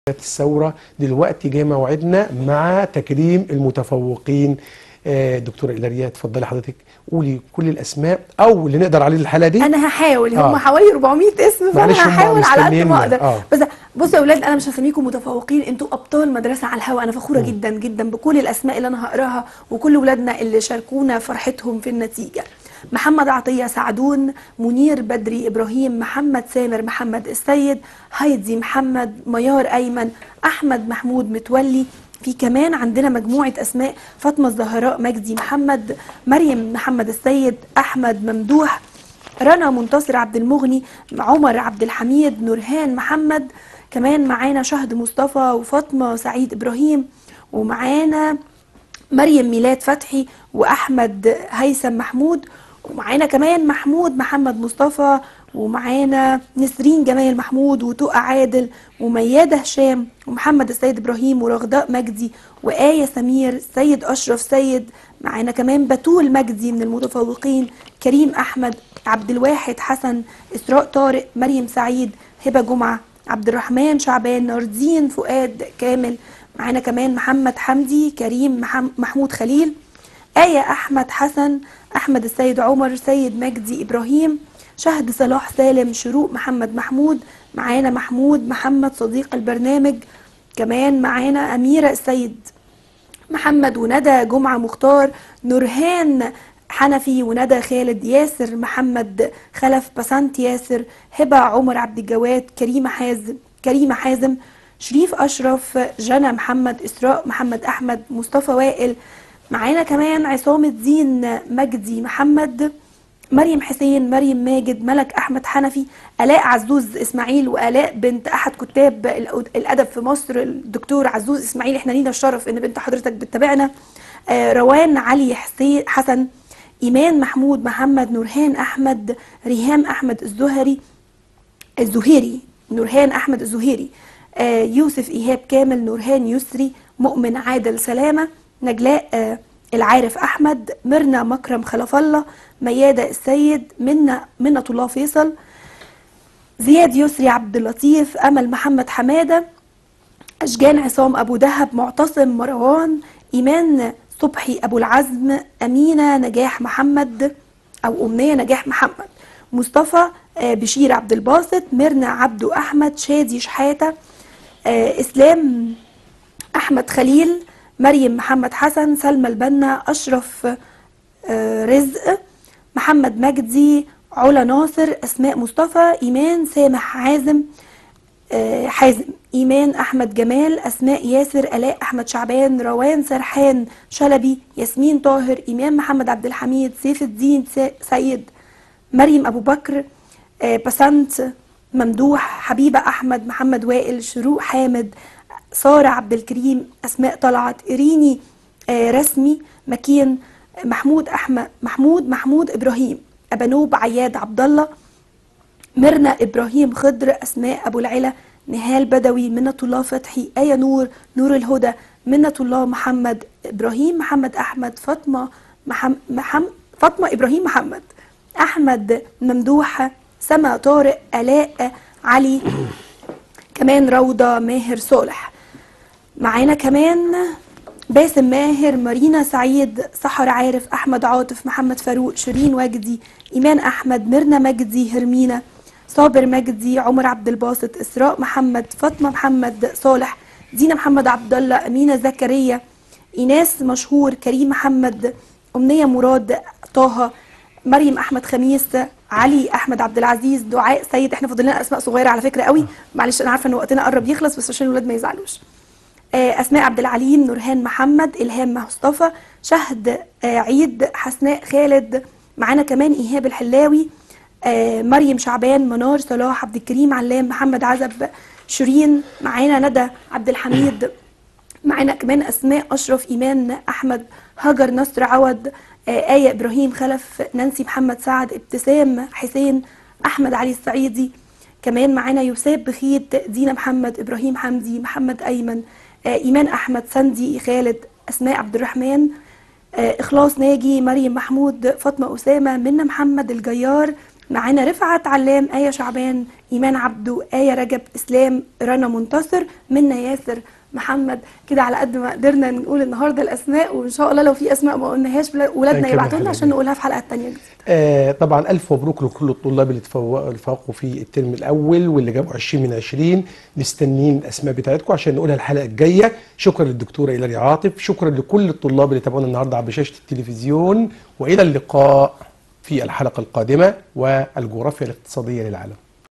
الثورة دلوقتي جه موعدنا مع تكريم المتفوقين آه، دكتورة إيلاريا اتفضلي حضرتك قولي كل الأسماء أو اللي نقدر عليه الحلقة دي انا هحاول هم آه. حوالي 400 اسم فانا معلش هم هحاول على قد ما مستنيينا. اقدر آه. بس بصوا يا اولاد انا مش هسميكم متفوقين انتوا ابطال مدرسه على الهواء انا فخوره جدا جدا بكل الاسماء اللي انا هقراها وكل ولادنا اللي شاركونا فرحتهم في النتيجه محمد عطيه سعدون منير بدري ابراهيم محمد سامر محمد السيد هايدي محمد ميار ايمن احمد محمود متولي في كمان عندنا مجموعة أسماء فاطمة الزهراء مجدي محمد مريم محمد السيد أحمد ممدوح رنا منتصر عبد المغني عمر عبد الحميد نورهان محمد كمان معانا شهد مصطفى وفاطمة سعيد إبراهيم ومعانا مريم ميلاد فتحي وأحمد هيثم محمود ومعانا كمان محمود محمد مصطفى ومعانا نسرين جمال محمود وتقى عادل وميادة هشام ومحمد السيد إبراهيم ورغداء مجدي وآية سمير سيد أشرف سيد معانا كمان بتول مجدي من المتفوقين كريم أحمد عبد الواحد حسن إسراء طارق مريم سعيد هبة جمعة عبد الرحمن شعبان ناردين فؤاد كامل معانا كمان محمد حمدي كريم محم- محمود خليل آية أحمد حسن أحمد السيد عمر سيد مجدي إبراهيم شهد صلاح سالم شروق محمد محمود معانا محمود محمد صديق البرنامج كمان معانا أميرة السيد محمد وندى جمعة مختار نورهان حنفي وندى خالد ياسر محمد خلف بسنت ياسر هبة عمر عبد الجواد كريمة حازم كريمة حازم شريف أشرف جنى محمد إسراء محمد أحمد مصطفى وائل معانا كمان عصام الدين مجدي محمد مريم حسين مريم ماجد ملك احمد حنفي الاء عزوز اسماعيل والاء بنت احد كتاب الأد- الادب في مصر الدكتور عزوز اسماعيل احنا لينا الشرف ان بنت حضرتك بتتابعنا آه، روان علي حسين حسن ايمان محمود محمد نورهان احمد ريهام احمد الزهري الزهيري نورهان احمد الزهيري آه، يوسف ايهاب كامل نورهان يسري مؤمن عادل سلامه نجلاء آه، العارف احمد ميرنا مكرم خلف الله مياده السيد منا منة الله فيصل زياد يسري عبد اللطيف امل محمد حماده أشجان عصام أبو دهب معتصم مروان إيمان صبحي أبو العزم أمينة نجاح محمد أو أمنية نجاح محمد مصطفى آه، بشير عبد الباسط ميرنا عبدو أحمد شادي شحاتة آه، إسلام أحمد خليل مريم محمد حسن سلمى البنا أشرف آه، رزق محمد مجدي علا ناصر أسماء مصطفى إيمان سامح عازم آه، حازم إيمان أحمد جمال أسماء ياسر ألاء أحمد شعبان روان سرحان شلبي ياسمين طاهر إمام محمد عبد الحميد سيف الدين سا- سيد مريم أبو بكر آه، بسنت ممدوح حبيبة أحمد محمد وائل شروق حامد سارة عبد الكريم أسماء طلعت إريني آه، رسمي مكين محمود أحمد محمود محمود إبراهيم أبانوب عياد عبد الله ميرنا ابراهيم خضر اسماء ابو العلا نهال بدوي منة الله فتحي آية نور نور الهدى منة الله محمد ابراهيم محمد احمد فاطمه محم محم فاطمه ابراهيم محمد احمد ممدوح سما طارق الاء علي كمان روضه ماهر صالح معانا كمان باسم ماهر مارينا سعيد سحر عارف احمد عاطف محمد فاروق شيرين وجدي ايمان احمد ميرنا مجدي هرمينا صابر مجدي عمر عبد الباسط اسراء محمد فاطمه محمد صالح دينا محمد عبد الله امينه زكريا ايناس مشهور كريم محمد امنيه مراد طه مريم احمد خميس علي احمد عبد العزيز دعاء سيد احنا فاضل لنا اسماء صغيره على فكره قوي معلش انا عارفه ان وقتنا قرب يخلص بس عشان الولاد ما يزعلوش آه، اسماء عبد العليم نورهان محمد الهام مصطفى شهد آه، عيد حسناء خالد معانا كمان ايهاب الحلاوي آه، مريم شعبان منار صلاح عبد الكريم علام محمد عزب شيرين معانا ندى عبد الحميد معانا كمان اسماء اشرف ايمان احمد هاجر نصر عوض آه، آية إبراهيم خلف نانسي محمد سعد ابتسام حسين أحمد علي السعيدي كمان معانا يوساب بخيت دينا محمد إبراهيم حمدي محمد أيمن آه، إيمان أحمد سندي خالد أسماء عبد الرحمن آه، إخلاص ناجي مريم محمود فاطمة أسامة منى محمد الجيار معانا رفعت علام آية شعبان إيمان عبدو آية رجب إسلام رنا منتصر منا ياسر محمد كده على قد ما قدرنا نقول النهارده الاسماء وان شاء الله لو في اسماء ما قلناهاش بلا- ولادنا هنكمل يبعتوا لنا حلقة عشان جديدة. نقولها في حلقات تانية جديدة آه طبعا الف مبروك لكل الطلاب اللي تفوقوا اللي تفوقوا في الترم الاول واللي جابوا 20 من 20 مستنيين الاسماء بتاعتكم عشان نقولها الحلقه الجايه شكرا للدكتوره ايلاري عاطف شكرا لكل الطلاب اللي تابعونا النهارده على شاشه التلفزيون والى اللقاء في الحلقه القادمه والجغرافيا الاقتصاديه للعالم